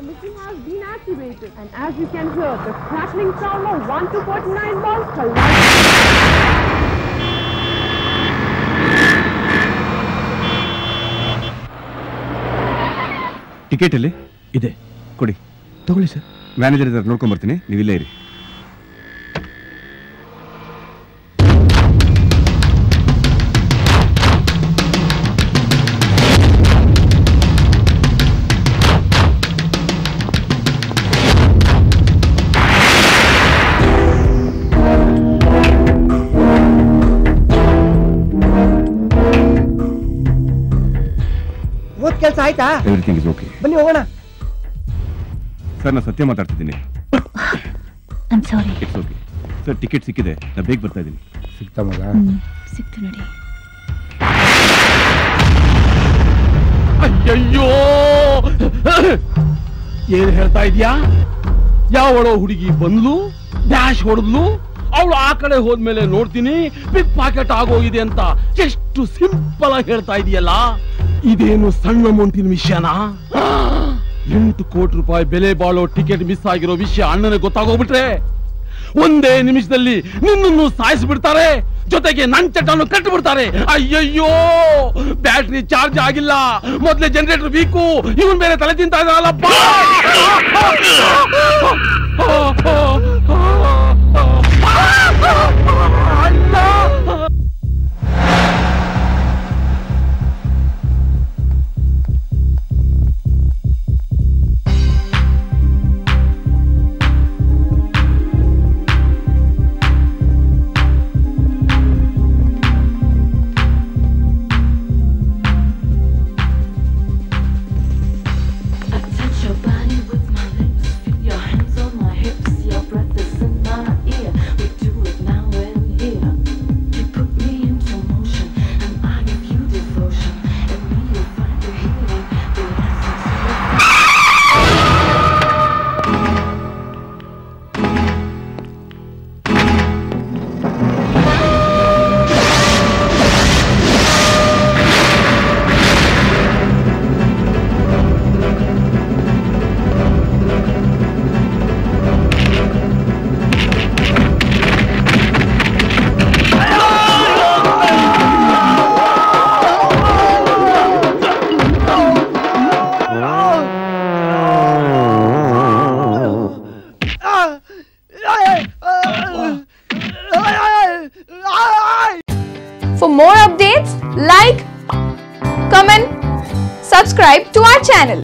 The missile has been activated, and as you can hear, the crackling sound of 1 to 49 bombs collide. Ticket ಇಲ್ಲಿ ಇದೆ ಕೊಡಿ ತಗೊಳ್ಳಿ sir manager ಇದ್ದಾರೆ ನೋಡ್ಕೊಂಡ್ ಬರ್ತೀನಿ ನೀವು ಇಲ್ಲೇ ಇರಿ ಓದ್ ಕೆಲ್ಸ ಆಯ್ತಾ ಎವ್ರಿಥಿಂಗ್ ಇಸ್ ಓಕೆ ಬನ್ನಿ ಹೋಗೋಣ ಸರ್ ನಾನು ಸತ್ಯ ಮಾತಾಡ್ತಿದ್ದೀನಿ I'm sorry it's okay sir ticket ಸಿಕ್ಕಿದೆ ನಾನು ಬೇಗ ಬರ್ತಾ ಇದ್ದೀನಿ ಸಿಗ್ತಾ ಮಗ ಸಿಕ್ತು ನೋಡಿ ಅಯ್ಯಯ್ಯೋ ಏನ್ ಹೇಳ್ತಾ ಇದೀಯಾ ಯಾವಳೋ ಹುಡುಗಿ ಬಂದ್ಲು ಡ್ಯಾಶ್ ಹೊಡೆದ್ಲು ಅವಳು ಆ ಕಡೆ ಹೋದ್ಮೇಲೆ ನೋಡ್ತೀನಿ ಪಿಕ್ ಪಾಕೆಟ್ ಆಗೋಗಿದೆ ಅಂತ ಎಷ್ಟು ಸಿಂಪಲ್ ಆಗಿ ಹೇಳ್ತಾ ಇದೆಯಲ್ಲ ಇದೇನು ಸಣ್ಣ ಅಮೌಂಟಿನ ವಿಷಯನಾ ಎಂಟು ಕೋಟಿ ರೂಪಾಯಿ ಬೆಲೆ ಬಾಳೋ ಟಿಕೆಟ್ ಮಿಸ್ ಆಗಿರೋ ವಿಷಯ ಅಣ್ಣನಿಗೆ ಗೊತ್ತಾಗೋಗ್ಬಿಟ್ರೆ ಒಂದೇ ನಿಮಿಷದಲ್ಲಿ ನಿನ್ನನ್ನು ಸಾಯಿಸ್ಬಿಡ್ತಾರೆ ಜೊತೆಗೆ ನನ್ ಚಟನ್ನು ಕಟ್ಟಿಬಿಡ್ತಾರೆ ಅಯ್ಯಯ್ಯೋ ಬ್ಯಾಟ್ರಿ ಚಾರ್ಜ್ ಆಗಿಲ್ಲ ಮೊದ್ಲೇ ಜನರೇಟರ್ ವೀಕು ಇವನ್ ಬೇರೆ ತಲೆ ತಿಂತಾ ಇದ್ದಾನಲ್ಲಪ್ಪ ಅಣ್ಣ I touch your body with my lips, feel your hands on my hips, your breath is in my ear. We do it now and here. You put me into motion, and I give you devotion. And me, you'll find the healing, the answer to your For more updates, like, comment, subscribe to our channel.